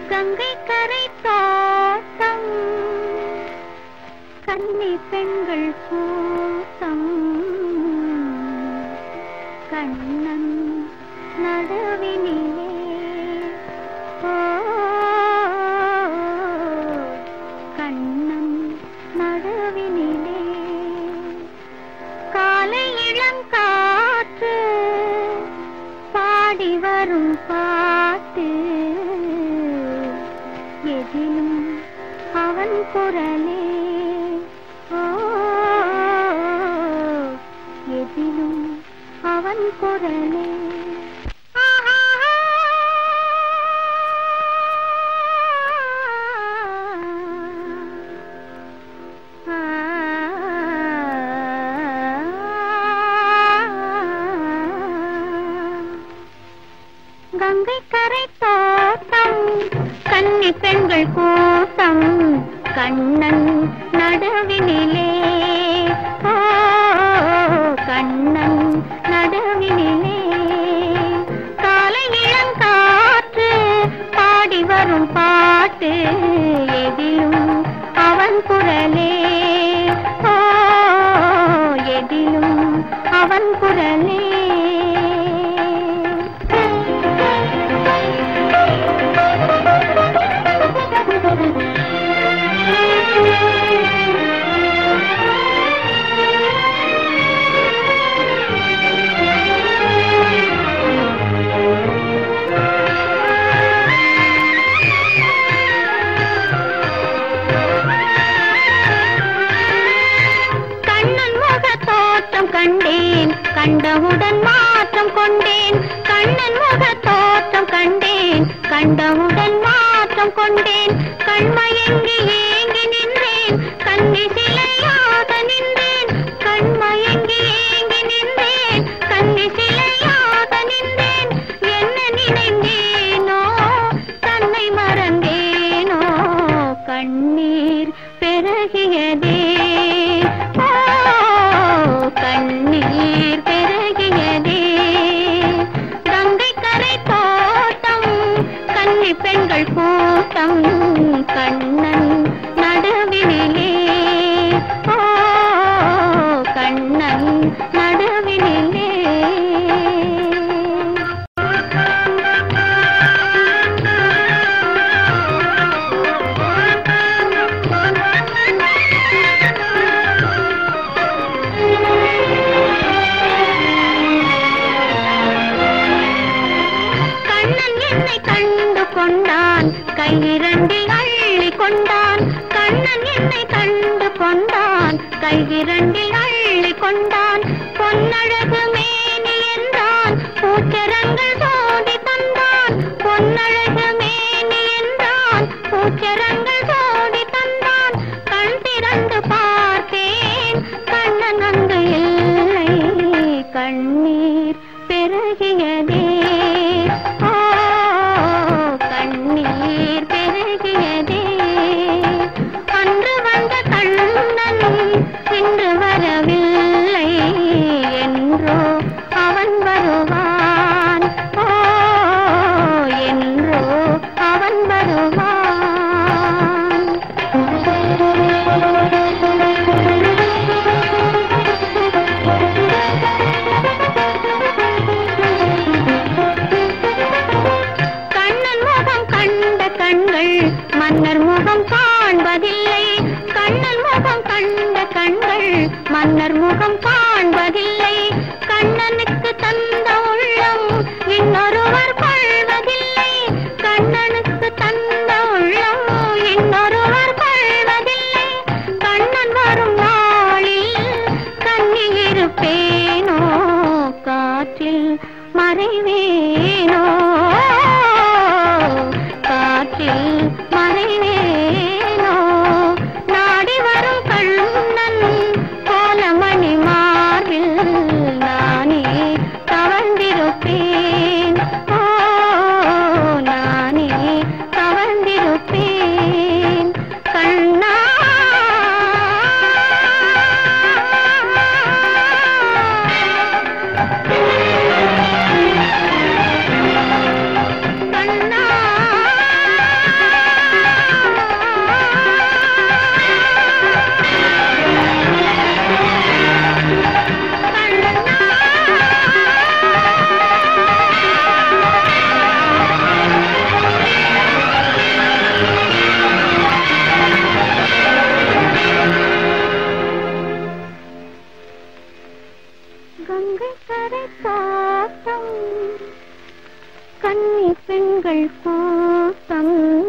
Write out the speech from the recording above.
கங்கை கரை தோட்டம் கன்னி பெண்கள் கூட்டம் கண்ணன் நடுவினிலே ஓ கண்ணன் நடுவினிலே காலை இளங்காற்று பாடி வரும் பாட்டு எதிலும் அவன் குரலே ஓ எதிலும் அவன் குரலே கங்கை கரை தோட்டம் கன்னி பெண்கள் கூட்டம் கண்ணன் நடுவினிலே ஓ கண்ணன் நடுவினிலே காலை இளங்காற்று பாடி வரும் பாட்டு எதிலும் அவன் குரலே ஓ எதிலும் அவன் குரலே கண்ணன் முக தோற்றம் கண்டேன் கண்டவுடன் மாற்றம் கொண்டேன் கண்ணன் முக தோற்றம் கண்டேன் கண்டவுடன் மாற்றம் கொண்டேன் கண்மயங்கி ஏங்கி நின்றேன் கண்ணி சிலையாக நின்றேன் கண்மயங்கி ஏங்கி நின்றேன் கண்ணி சிலையாக நின்றேன் என்ன நினைந்தேனோ தன்னை மறந்தேனோ கண்ணீர் பெருகியதே ஓ கண்ணீர் பெருகியதே கங்கை கரை தோட்டம் கன்னி பெண்கள் கூட்டம் கண்ணன் நடுவினிலே ஓ கண்ணன் நடுவினிலே கண்ணன் என்னை கண்டு கொண்டான் கையிரண்டில் அள்ளி கொண்டான் கண்ணன் என்னை கண்டு கொண்டான் கையிரண்டில் அள்ளி கொண்டான் பொன்னழகு மேனி என்றான் பூச்சரங்கள் சோடி தந்தான் பொன்னழகு மேனி என்றான் பூச்சரங்கள் சோடி தந்தான் கண் திறந்து பார்த்தேன் கண்ணன் அங்கு இல்லை கண்ணீர் பெருகியதே ஓ கண்ணீர் பெருகியதே அன்று வந்த கண்ணன் இன்று வரவில்லை என்றோ அவன் வருவான் ஓ என்றோ அவன் கண்ணன் முகம் கண்ட கண்கள் மன்னர் முகம் காண்பதில்லை கண்ணன் முகம் கண்ட கண்கள் மன்னர் முகம் காண்பதில்லை கண்ணனுக்கு தந்த உள்ளம் இன்னொருவர் கொள்வதில்லை கண்ணனுக்கு தந்த உள்ளம் இன்னொருவர் கொள்வதில்லை கண்ணன் வரும் நாளில் கண்ணி இருப்பேனோ காற்றில் மறைவேனோ காற்றில் மறைவேனோ நாடி வரும் கண்ணன் கோலமணி மார்பில் கங்கை கரை தோட்டம் கன்னி பெண்கள் கூட்டம்